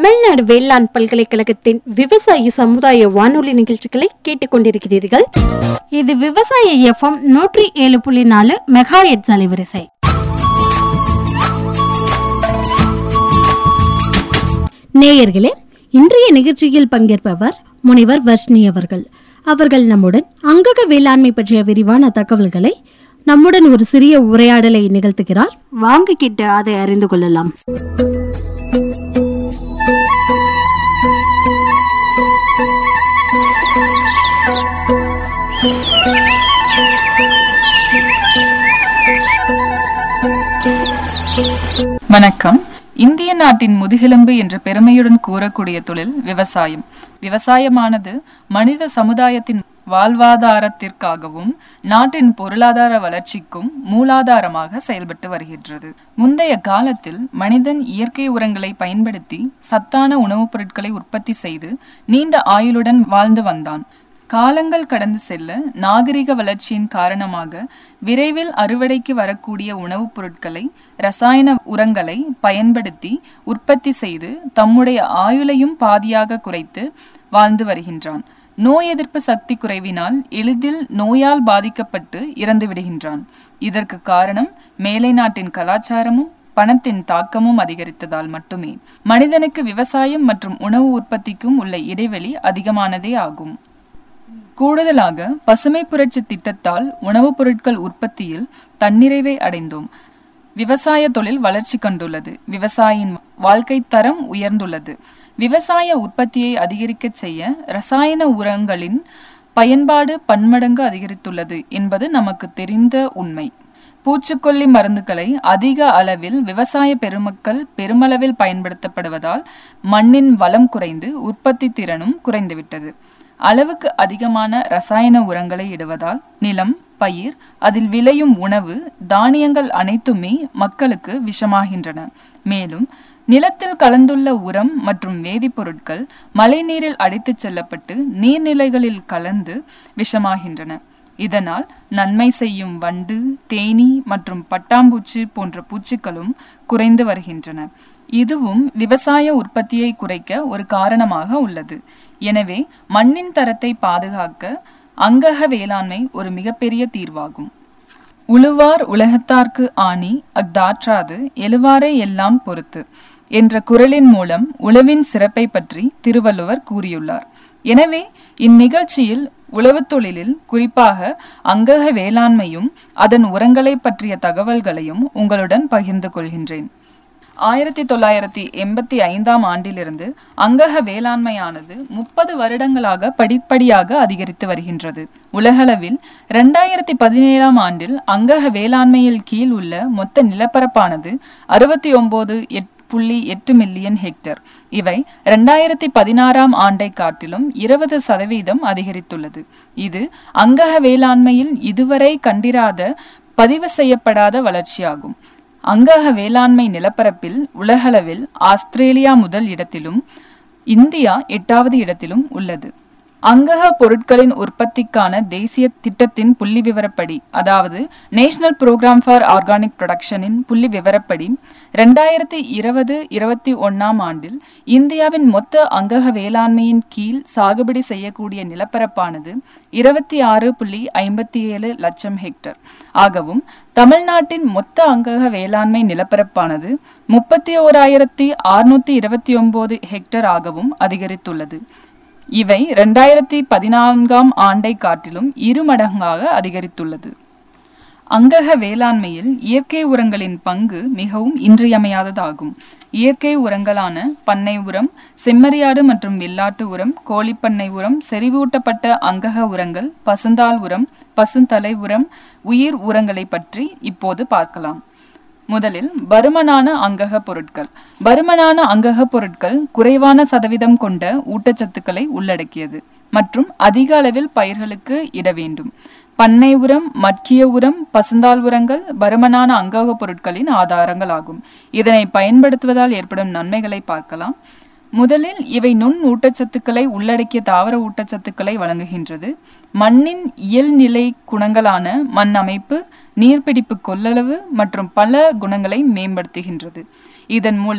தமிழ்நாடு வேளாண் பல்கலைக்கழகத்தின் விவசாய சமுதாய வானொலி நிகழ்ச்சிகளை கேட்டுக்கொண்டிருக்கிறீர்கள் இது விவசாய எஃப்எம் நூற்றி ஏழு புள்ளி நாலு மெகா எட்ஸ் அலைவரிசை நேயர்களே இன்றைய நிகழ்ச்சியில் பங்கேற்பவர் முனைவர் வர்ஷினி அவர்கள் அவர்கள் நம்முடன் அங்கக வேளாண்மை பற்றிய விரிவான தகவல்களை நம்முடன் ஒரு சிறிய உரையாடலை நிகழ்த்துகிறார் வாங்க கிட்ட அதை அறிந்து கொள்ளலாம் வணக்கம் இந்திய நாட்டின் முதுகெலும்பு என்ற பெருமையுடன் கூறக்கூடிய தொழில் விவசாயம் விவசாயமானது மனித சமுதாயத்தின் வாழ்வாதாரத்திற்காகவும் நாட்டின் பொருளாதார வளர்ச்சிக்கும் மூலாதாரமாக செயல்பட்டு வருகின்றது முந்தைய காலத்தில் மனிதன் இயற்கை உரங்களை பயன்படுத்தி சத்தான உணவுப் பொருட்களை உற்பத்தி செய்து நீண்ட ஆயுளுடன் வாழ்ந்து வந்தான் காலங்கள் கடந்து செல்ல நாகரிக வளர்ச்சியின் காரணமாக விரைவில் அறுவடைக்கு வரக்கூடிய உணவுப் பொருட்களை ரசாயன உரங்களை பயன்படுத்தி உற்பத்தி செய்து தம்முடைய ஆயுளையும் பாதியாக குறைத்து வாழ்ந்து வருகின்றான் நோய் எதிர்ப்பு சக்தி குறைவினால் எளிதில் நோயால் பாதிக்கப்பட்டு இறந்து விடுகின்றான் இதற்கு காரணம் மேலை நாட்டின் கலாச்சாரமும் பணத்தின் தாக்கமும் அதிகரித்ததால் மட்டுமே மனிதனுக்கு விவசாயம் மற்றும் உணவு உற்பத்திக்கும் உள்ள இடைவெளி அதிகமானதே ஆகும் கூடுதலாக பசுமை புரட்சி திட்டத்தால் உணவுப் பொருட்கள் உற்பத்தியில் தன்னிறைவை அடைந்தோம் விவசாய தொழில் வளர்ச்சி கண்டுள்ளது விவசாயியின் வாழ்க்கை தரம் உயர்ந்துள்ளது விவசாய உற்பத்தியை அதிகரிக்கச் செய்ய ரசாயன உரங்களின் பயன்பாடு பன்மடங்கு அதிகரித்துள்ளது என்பது நமக்கு தெரிந்த உண்மை பூச்சிக்கொல்லி மருந்துகளை அதிக அளவில் விவசாய பெருமக்கள் பெருமளவில் பயன்படுத்தப்படுவதால் மண்ணின் வளம் குறைந்து உற்பத்தி திறனும் குறைந்துவிட்டது அளவுக்கு அதிகமான ரசாயன உரங்களை இடுவதால் நிலம் பயிர் அதில் விளையும் உணவு தானியங்கள் அனைத்துமே மக்களுக்கு விஷமாகின்றன மேலும் நிலத்தில் கலந்துள்ள உரம் மற்றும் வேதிப்பொருட்கள் மழைநீரில் அடித்துச் செல்லப்பட்டு நீர்நிலைகளில் கலந்து விஷமாகின்றன இதனால் நன்மை செய்யும் வண்டு தேனீ மற்றும் பட்டாம்பூச்சி போன்ற பூச்சிகளும் குறைந்து வருகின்றன இதுவும் விவசாய உற்பத்தியை குறைக்க ஒரு காரணமாக உள்ளது எனவே மண்ணின் தரத்தை பாதுகாக்க அங்கக வேளாண்மை ஒரு மிகப்பெரிய தீர்வாகும் உழுவார் உலகத்தார்க்கு ஆணி அஃதாற்றாது எழுவாரை எல்லாம் பொறுத்து என்ற குரலின் மூலம் உழவின் சிறப்பை பற்றி திருவள்ளுவர் கூறியுள்ளார் எனவே இந்நிகழ்ச்சியில் உழவுத் தொழிலில் குறிப்பாக அங்கக வேளாண்மையும் அதன் உரங்களை பற்றிய தகவல்களையும் உங்களுடன் பகிர்ந்து கொள்கின்றேன் ஆயிரத்தி தொள்ளாயிரத்தி எண்பத்தி ஐந்தாம் ஆண்டிலிருந்து அங்கக வேளாண்மையானது முப்பது வருடங்களாக படிப்படியாக அதிகரித்து வருகின்றது உலகளவில் இரண்டாயிரத்தி பதினேழாம் ஆண்டில் அங்கக வேளாண்மையில் கீழ் உள்ள மொத்த நிலப்பரப்பானது அறுபத்தி ஒன்பது எட் புள்ளி எட்டு மில்லியன் ஹெக்டேர் இவை இரண்டாயிரத்தி பதினாறாம் ஆண்டை காட்டிலும் இருபது சதவீதம் அதிகரித்துள்ளது இது அங்கக வேளாண்மையில் இதுவரை கண்டிராத பதிவு செய்யப்படாத வளர்ச்சியாகும் அங்கக வேளாண்மை நிலப்பரப்பில் உலகளவில் ஆஸ்திரேலியா முதல் இடத்திலும் இந்தியா எட்டாவது இடத்திலும் உள்ளது அங்கக பொருட்களின் உற்பத்திக்கான தேசிய திட்டத்தின் புள்ளி விவரப்படி அதாவது நேஷனல் புரோகிராம் ஃபார் ஆர்கானிக் ப்ரொடக்ஷனின் புள்ளி விவரப்படி ரெண்டாயிரத்தி இருபது இருபத்தி ஒன்னாம் ஆண்டில் இந்தியாவின் மொத்த அங்கக வேளாண்மையின் கீழ் சாகுபடி செய்யக்கூடிய நிலப்பரப்பானது இருபத்தி ஆறு புள்ளி ஐம்பத்தி ஏழு லட்சம் ஹெக்டர் ஆகவும் தமிழ்நாட்டின் மொத்த அங்கக வேளாண்மை நிலப்பரப்பானது முப்பத்தி ஓராயிரத்தி அறுநூத்தி இருபத்தி ஒன்பது ஹெக்டர் ஆகவும் அதிகரித்துள்ளது இவை இரண்டாயிரத்தி பதினான்காம் ஆண்டை காட்டிலும் இரு மடங்காக அதிகரித்துள்ளது அங்கக வேளாண்மையில் இயற்கை உரங்களின் பங்கு மிகவும் இன்றியமையாததாகும் இயற்கை உரங்களான பண்ணை உரம் செம்மறியாடு மற்றும் வெள்ளாட்டு உரம் கோழிப்பண்ணை உரம் செறிவூட்டப்பட்ட அங்கக உரங்கள் பசுந்தாள் உரம் பசுந்தலை உரம் உயிர் உரங்களை பற்றி இப்போது பார்க்கலாம் முதலில் பருமனான அங்கக பொருட்கள் பருமனான அங்கக பொருட்கள் குறைவான சதவீதம் கொண்ட ஊட்டச்சத்துக்களை உள்ளடக்கியது மற்றும் அதிக அளவில் பயிர்களுக்கு இட வேண்டும் பண்ணை உரம் மட்கிய உரம் பசுந்தாள் உரங்கள் பருமனான அங்கக பொருட்களின் ஆதாரங்களாகும் இதனை பயன்படுத்துவதால் ஏற்படும் நன்மைகளை பார்க்கலாம் முதலில் இவை நுண் ஊட்டச்சத்துக்களை உள்ளடக்கிய தாவர ஊட்டச்சத்துக்களை வழங்குகின்றது மண்ணின் இயல்நிலை குணங்களான மண் அமைப்பு நீர்பிடிப்பு கொள்ளளவு மற்றும் பல குணங்களை மேம்படுத்துகின்றது இதன் மூலம்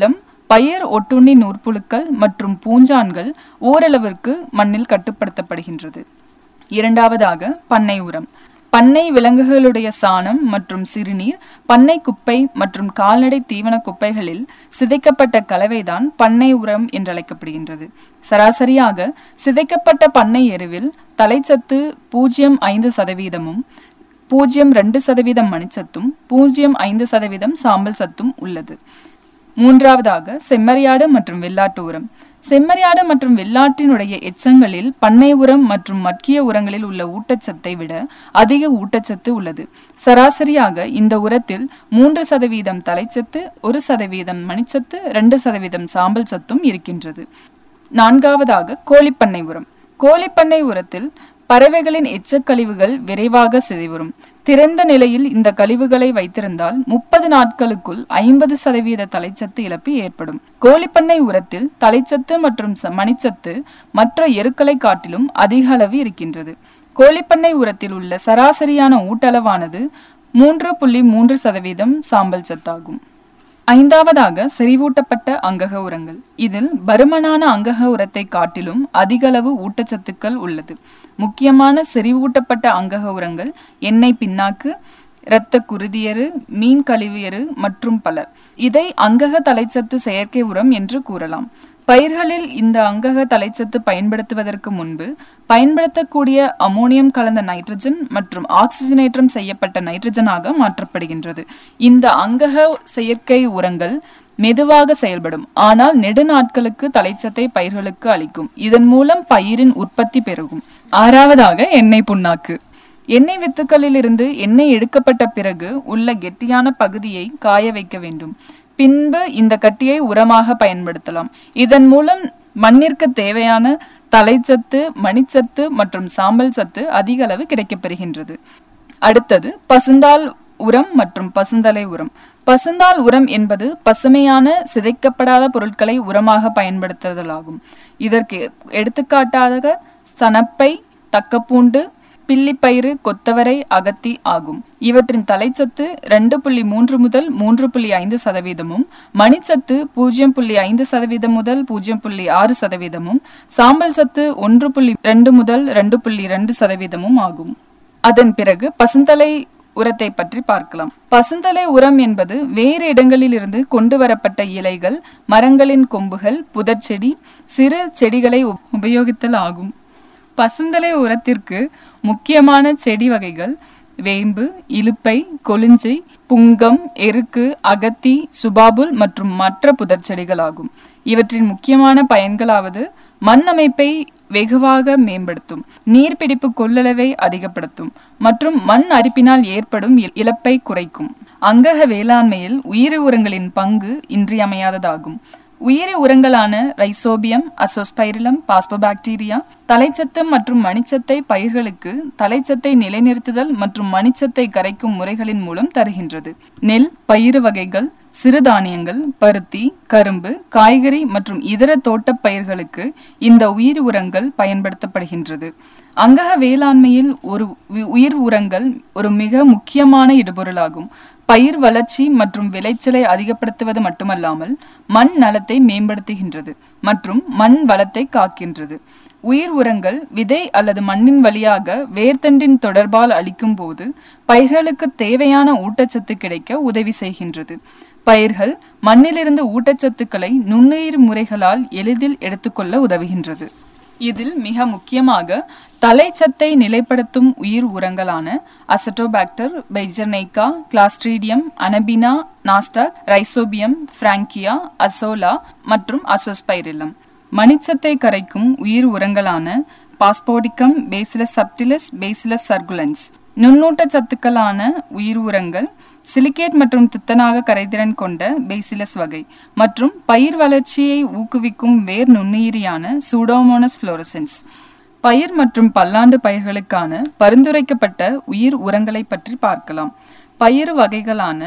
பயிர் ஒட்டுண்ணி நூற்புழுக்கள் மற்றும் பூஞ்சான்கள் ஓரளவிற்கு மண்ணில் கட்டுப்படுத்தப்படுகின்றது இரண்டாவதாக பண்ணை உரம் பண்ணை விலங்குகளுடைய சாணம் மற்றும் சிறுநீர் பண்ணை குப்பை மற்றும் கால்நடை தீவன குப்பைகளில் சிதைக்கப்பட்ட கலவைதான் பண்ணை உரம் என்றழைக்கப்படுகின்றது சராசரியாக சிதைக்கப்பட்ட பண்ணை எருவில் தலைச்சத்து பூஜ்ஜியம் ஐந்து சதவீதமும் பூஜ்ஜியம் ரெண்டு சதவீதம் மணிச்சத்தும் பூஜ்ஜியம் ஐந்து சதவீதம் சாம்பல் சத்தும் உள்ளது மூன்றாவதாக செம்மறியாடு மற்றும் வெள்ளாட்டு உரம் செம்மறியாடு மற்றும் வெள்ளாட்டினுடைய எச்சங்களில் பண்ணை உரம் மற்றும் மட்கிய உரங்களில் உள்ள ஊட்டச்சத்தை விட அதிக ஊட்டச்சத்து உள்ளது சராசரியாக இந்த உரத்தில் மூன்று சதவீதம் தலைச்சத்து ஒரு சதவீதம் மணிச்சத்து ரெண்டு சதவீதம் சாம்பல் சத்தும் இருக்கின்றது நான்காவதாக கோழிப்பண்ணை உரம் கோழிப்பண்ணை உரத்தில் பறவைகளின் எச்சக்கழிவுகள் விரைவாக சிதைவரும் திறந்த நிலையில் இந்த கழிவுகளை வைத்திருந்தால் முப்பது நாட்களுக்குள் ஐம்பது சதவீத தலைச்சத்து இழப்பு ஏற்படும் கோழிப்பண்ணை உரத்தில் தலைச்சத்து மற்றும் ச- மணிச்சத்து மற்ற எருக்களை காட்டிலும் அதிக அளவு இருக்கின்றது கோழிப்பண்ணை உரத்தில் உள்ள சராசரியான ஊட்டளவானது மூன்று புள்ளி மூன்று சதவீதம் சாம்பல் சத்தாகும் ஐந்தாவதாக செறிவூட்டப்பட்ட அங்கக உரங்கள் இதில் பருமனான அங்கக உரத்தை காட்டிலும் அதிகளவு ஊட்டச்சத்துக்கள் உள்ளது முக்கியமான செறிவூட்டப்பட்ட அங்கக உரங்கள் எண்ணெய் பின்னாக்கு இரத்த குருதியரு மீன் கழிவு எரு மற்றும் பல இதை அங்கக தலைச்சத்து செயற்கை உரம் என்று கூறலாம் பயிர்களில் இந்த அங்கக தலைச்சத்து பயன்படுத்துவதற்கு முன்பு பயன்படுத்தக்கூடிய அமோனியம் கலந்த நைட்ரஜன் மற்றும் ஆக்சிஜனேற்றம் செய்யப்பட்ட நைட்ரஜனாக மாற்றப்படுகின்றது இந்த அங்கக செயற்கை உரங்கள் மெதுவாக செயல்படும் ஆனால் நெடுநாட்களுக்கு தலைச்சத்தை பயிர்களுக்கு அளிக்கும் இதன் மூலம் பயிரின் உற்பத்தி பெருகும் ஆறாவதாக எண்ணெய் புண்ணாக்கு எண்ணெய் வித்துக்களிலிருந்து எண்ணெய் எடுக்கப்பட்ட பிறகு உள்ள கெட்டியான பகுதியை காய வைக்க வேண்டும் பின்பு இந்த கட்டியை உரமாக பயன்படுத்தலாம் இதன் மூலம் மண்ணிற்கு தேவையான தலைச்சத்து மணிச்சத்து மற்றும் சாம்பல் சத்து அதிக அளவு கிடைக்கப்பெறுகின்றது அடுத்தது பசுந்தாள் உரம் மற்றும் பசுந்தலை உரம் பசுந்தாள் உரம் என்பது பசுமையான சிதைக்கப்படாத பொருட்களை உரமாக பயன்படுத்துதலாகும் இதற்கு எடுத்துக்காட்டாக சணப்பை தக்கப்பூண்டு பில்லிப்பயிறு கொத்தவரை அகத்தி ஆகும் இவற்றின் தலைச்சத்து ரெண்டு புள்ளி மூன்று முதல் மூன்று புள்ளி ஐந்து சதவீதமும் மணிச்சத்து பூஜ்ஜியம் புள்ளி ஐந்து சதவீதம் முதல் பூஜ்ஜியம் புள்ளி ஆறு சதவீதமும் சாம்பல் சத்து ஒன்று புள்ளி ரெண்டு முதல் ரெண்டு புள்ளி ரெண்டு சதவீதமும் ஆகும் அதன் பிறகு பசுந்தலை உரத்தை பற்றி பார்க்கலாம் பசுந்தலை உரம் என்பது வேறு இடங்களிலிருந்து கொண்டு வரப்பட்ட இலைகள் மரங்களின் கொம்புகள் புதர்ச்செடி சிறு செடிகளை உப- உபயோகித்தல் ஆகும் பசுந்தலை உரத்திற்கு முக்கியமான செடி வகைகள் வேம்பு இலுப்பை கொளிஞ்சி புங்கம் எருக்கு அகத்தி சுபாபுல் மற்றும் மற்ற புதர் செடிகளாகும் இவற்றின் முக்கியமான பயன்களாவது மண் அமைப்பை வெகுவாக மேம்படுத்தும் நீர்பிடிப்பு கொள்ளளவை அதிகப்படுத்தும் மற்றும் மண் அரிப்பினால் ஏற்படும் இ- இழப்பை குறைக்கும் அங்கக வேளாண்மையில் உயிரி உரங்களின் பங்கு இன்றியமையாததாகும் உயிரி உரங்களான ரைசோபியம் அசோஸ்பைரிலம் பாஸ்போபாக்டீரியா தலைச்சத்து மற்றும் மணிச்சத்தை பயிர்களுக்கு தலைச்சத்தை நிலைநிறுத்துதல் மற்றும் மணிச்சத்தை கரைக்கும் முறைகளின் மூலம் தருகின்றது நெல் பயிறு வகைகள் சிறுதானியங்கள் பருத்தி கரும்பு காய்கறி மற்றும் இதர தோட்டப் பயிர்களுக்கு இந்த உயிர் உரங்கள் பயன்படுத்தப்படுகின்றது அங்கக வேளாண்மையில் ஒரு உ- உயிர் உரங்கள் ஒரு மிக முக்கியமான இடுபொருளாகும் பயிர் வளர்ச்சி மற்றும் விளைச்சலை அதிகப்படுத்துவது மட்டுமல்லாமல் மண் நலத்தை மேம்படுத்துகின்றது மற்றும் மண் வளத்தை காக்கின்றது உயிர் உரங்கள் விதை அல்லது மண்ணின் வழியாக வேர்த்தண்டின் தொடர்பால் அளிக்கும் போது பயிர்களுக்கு தேவையான ஊட்டச்சத்து கிடைக்க உதவி செய்கின்றது பயிர்கள் மண்ணிலிருந்து ஊட்டச்சத்துக்களை நுண்ணுயிர் முறைகளால் எளிதில் எடுத்துக்கொள்ள உதவுகின்றது இதில் மிக முக்கியமாக தலைச்சத்தை நிலைப்படுத்தும் உயிர் உரங்களான Azotobacter Beijerinckia Clostridium Anabaena Nostoc Rhizobium Frankia Azolla மற்றும் அசோஸ்பைரிலம் மணிச்சத்தை கரைக்கும் உயிர் உரங்களான phosphaticum Bacillus subtilis Bacillus circulans நுண்ணூட்ட சத்துக்களான உயிர் உரங்கள் சிலிகேட் மற்றும் துத்தநாக கரைதிறன் கொண்ட பேசிலஸ் வகை மற்றும் பயிர் வளர்ச்சியை ஊக்குவிக்கும் வேர் நுண்ணுயிரியான சூடோமோனஸ் ஃப்ளோரசன்ஸ் பயிர் மற்றும் பல்லாண்டு பயிர்களுக்கான பரிந்துரைக்கப்பட்ட உயிர் உரங்களை பற்றி பார்க்கலாம் பயிர் வகைகளான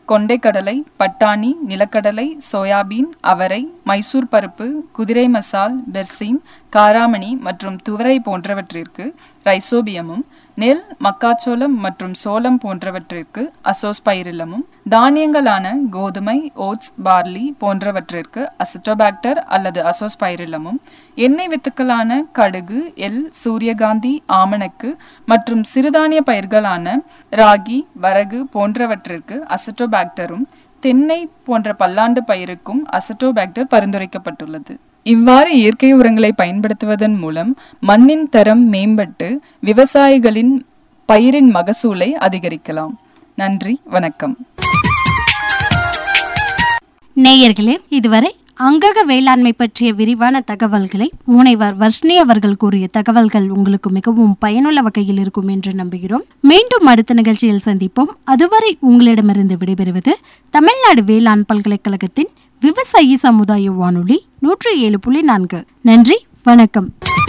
கொண்டைக்கடலை பட்டாணி நிலக்கடலை சோயாபீன் அவரை மைசூர் பருப்பு குதிரை மசால் பெர்சீம் காராமணி மற்றும் துவரை போன்றவற்றிற்கு ரைசோபியமும் நெல் மக்காச்சோளம் மற்றும் சோளம் போன்றவற்றிற்கு அசோஸ்பைரில்லமும் தானியங்களான கோதுமை ஓட்ஸ் பார்லி போன்றவற்றிற்கு அசிட்டோபாக்டர் அல்லது அசோஸ்பைரில்லமும் எண்ணெய் வித்துக்களான கடுகு எல் சூரியகாந்தி ஆமணக்கு மற்றும் சிறுதானிய பயிர்களான ராகி வரகு போன்றவற்றிற்கு அசிட்டோபாக்டரும் தென்னை போன்ற பல்லாண்டு பயிருக்கும் அசட்டோபாக்டர் பரிந்துரைக்கப்பட்டுள்ளது இவ்வாறு இயற்கை உரங்களை பயன்படுத்துவதன் மூலம் மண்ணின் தரம் மேம்பட்டு விவசாயிகளின் பயிரின் மகசூலை அதிகரிக்கலாம் நன்றி வணக்கம் நேயர்களே இதுவரை அங்கக வேளாண்மை பற்றிய விரிவான தகவல்களை முனைவர் வர்ஷ்ணி அவர்கள் கூறிய தகவல்கள் உங்களுக்கு மிகவும் பயனுள்ள வகையில் இருக்கும் என்று நம்புகிறோம் மீண்டும் அடுத்த நிகழ்ச்சியில் சந்திப்போம் அதுவரை உங்களிடமிருந்து விடைபெறுவது தமிழ்நாடு வேளாண் பல்கலைக்கழகத்தின் விவசாயி சமுதாய வானொலி நூற்றி ஏழு புள்ளி நான்கு நன்றி வணக்கம்